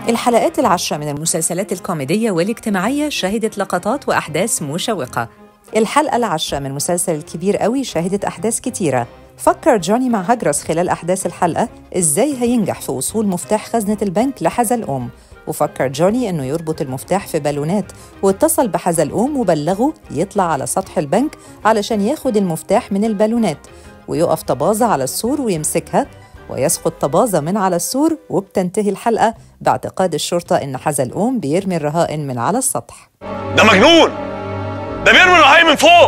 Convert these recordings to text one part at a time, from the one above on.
الحلقات العشرة من المسلسلات الكوميدية والاجتماعية شهدت لقطات وأحداث مشوقة الحلقة العشرة من مسلسل الكبير قوي شهدت أحداث كتيرة فكر جوني مع هجرس خلال أحداث الحلقة إزاي هينجح في وصول مفتاح خزنة البنك لحزلقوم وفكر جوني إنه يربط المفتاح في بالونات واتصل بحزلقوم وبلغه يطلع على سطح البنك علشان ياخد المفتاح من البالونات ويقف طبازة على السور ويمسكها ويسقط طبازة من على السور وبتنتهي الحلقة باعتقاد الشرطة إن حزلقوم بيرمي الرهائن من على السطح ده مجنون ده بيرمي الرهاين من فوق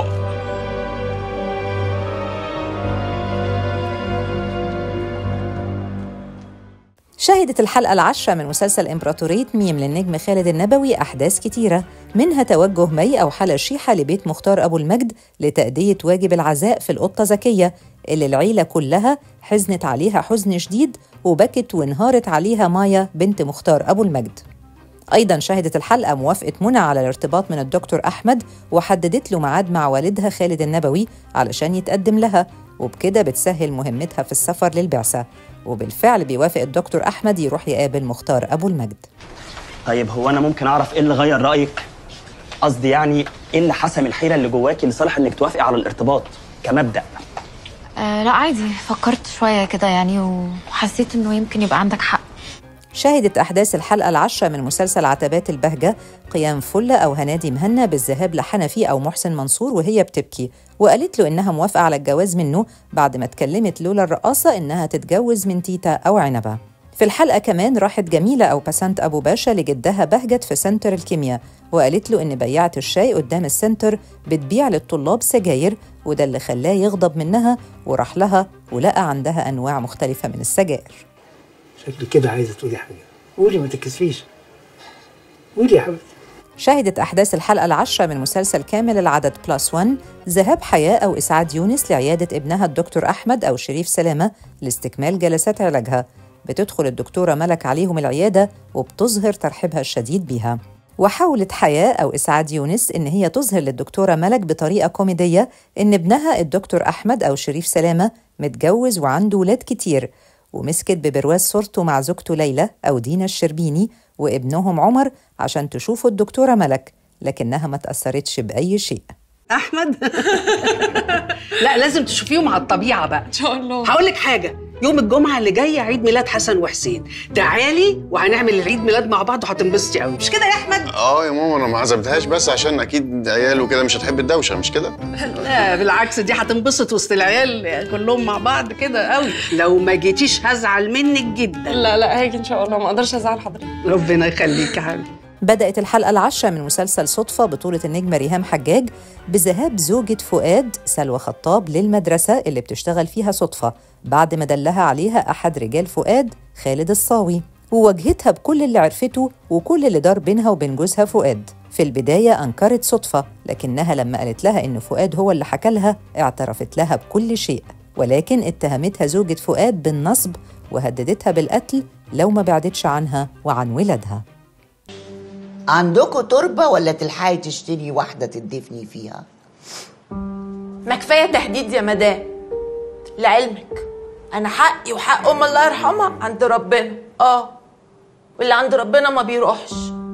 شهدت الحلقة العاشرة من مسلسل إمبراطورية ميم للنجم خالد النبوي أحداث كتيرة منها توجه مي أو حالة شيحة لبيت مختار أبو المجد لتأدية واجب العزاء في القطة زكية اللي العيلة كلها حزنت عليها حزن شديد وبكت وانهارت عليها مايا بنت مختار أبو المجد أيضا شهدت الحلقة موافقة منى على الارتباط من الدكتور أحمد وحددت له ميعاد مع والدها خالد النبوي علشان يتقدم لها وبكده بتسهل مهمتها في السفر للبعثة وبالفعل بيوافق الدكتور أحمد يروح يقابل مختار أبو المجد طيب هو انا ممكن اعرف ايه اللي غير رايك قصدي يعني ايه اللي حسم الحيره اللي جواكي لصالح انك توافقي على الارتباط كمبدا آه لا عادي فكرت شوية كده يعني وحسيت انه يمكن يبقى عندك حق شهدت أحداث الحلقة العشرة من مسلسل عتبات البهجة قيام فلة أو هنادي مهنا بالذهاب لحنفي أو محسن منصور وهي بتبكي وقالت له إنها موافقة على الجواز منه بعد ما اتكلمت لولا الرقاصة إنها تتجوز من تيتا أو عنبة في الحلقة كمان راحت جميلة أو بسنت أبو باشا لجدها بهجت في سنتر الكيمياء وقالت له إن بياعة الشاي قدام السنتر بتبيع للطلاب سجاير وده اللي خلاه يغضب منها وراح لها ولقى عندها أنواع مختلفة من السجائر شكلك كده عايزه تقولي حاجه قولي ما تتكسفيش قولي يا حبيبتي شهدت أحداث الحلقة العشرة من مسلسل كامل العدد بلس وان ذهاب حياة أو إسعاد يونس لعيادة ابنها الدكتور أحمد أو شريف سلامة لاستكمال جلسات علاجها بتدخل الدكتورة ملك عليهم العيادة وبتظهر ترحيبها الشديد بيها وحاولت حياة أو إسعاد يونس إن هي تظهر للدكتورة ملك بطريقة كوميدية إن ابنها الدكتور أحمد أو شريف سلامة متجوز وعنده ولاد كتير ومسكت ببرواز صورته مع زوجته ليلى أو دينا الشربيني وابنهم عمر عشان تشوفوا الدكتورة ملك لكنها ما تأثرتش بأي شيء احمد لا لازم تشوفيهم على الطبيعه بقى ان شاء الله هقول لك حاجه يوم الجمعه اللي جايه عيد ميلاد حسن وحسين تعالي وهنعمل العيد ميلاد مع بعض وهتنبسطي قوي مش كده يا احمد اه يا ماما انا ما عزمتهاش بس عشان اكيد عيال وكده مش هتحب الدوشه مش كده لا بالعكس دي هتنبسط وسط العيال كلهم مع بعض كده قوي لو ما جيتيش هزعل منك جدا لا لا هاجي ان شاء الله ما اقدرش ازعل حضرتك ربنا يخليك يا حبيبي بدأت الحلقة العشرة من مسلسل صدفة بطولة النجمة ريهام حجاج بذهاب زوجة فؤاد سلوى خطاب للمدرسة اللي بتشتغل فيها صدفة بعد ما دلها عليها أحد رجال فؤاد خالد الصاوي وواجهتها بكل اللي عرفته وكل اللي دار بينها وبين جوزها فؤاد في البداية أنكرت صدفة لكنها لما قالت لها إن فؤاد هو اللي حكى لها اعترفت لها بكل شيء ولكن اتهمتها زوجة فؤاد بالنصب وهددتها بالقتل لو ما بعدتش عنها وعن ولادها عندكوا تربة ولا تلحقي تشتري واحدة تدفني فيها؟ ما كفايه تهديد يا مدام لعلمك انا حقي وحق ام الله يرحمها عند ربنا اه واللي عند ربنا ما بيروحش